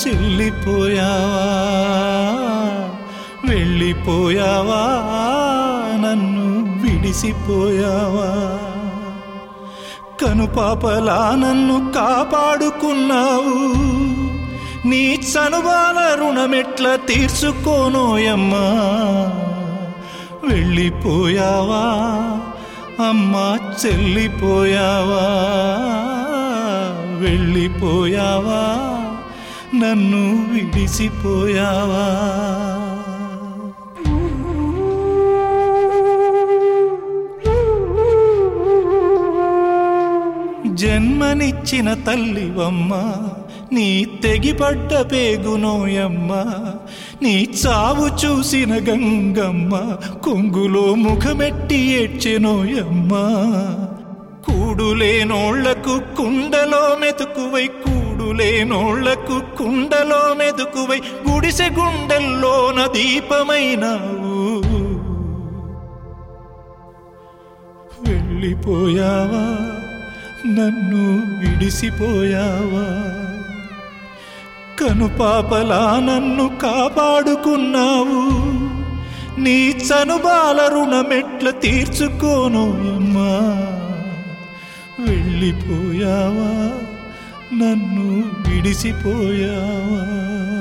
చెల్లిపోయావా వెళ్ళిపోయావా నన్ను విడిసిపోయావా కనుపాపలా నన్ను కాపాడుకున్నావు నీ చనుబాల రుణమెట్ల తీర్చుకోనోయమ్మా వెళ్ళిపోయావా అమ్మా చెల్లిపోయావా వెళ్ళిపోయావా నన్ను విడిసిపోయావా జన్మనిచ్చిన తల్లివమ్మ నీ తెగిపడ్డ పేగునోయమ్మ నీ చావు చూసిన గంగమ్మ కొంగులో ముఖమెట్టి ఏడ్చెనోయమ్మ కూడులేనోళ్లకు కుండలో మెతుకువై కూడులేనోళ్లకు కుండలో మెతుకువై గుడిసె గుండెల్లోన దీపమైనావు వెళ్ళిపోయావా నన్ను విడిసిపోయావా కనుపాపలా నన్ను కాపాడుకున్నావు నీ చనుబాల రుణమెట్ల తీర్చుకోను అమ్మా వెళ్ళిపోయావా నన్ను విడిసిపోయావా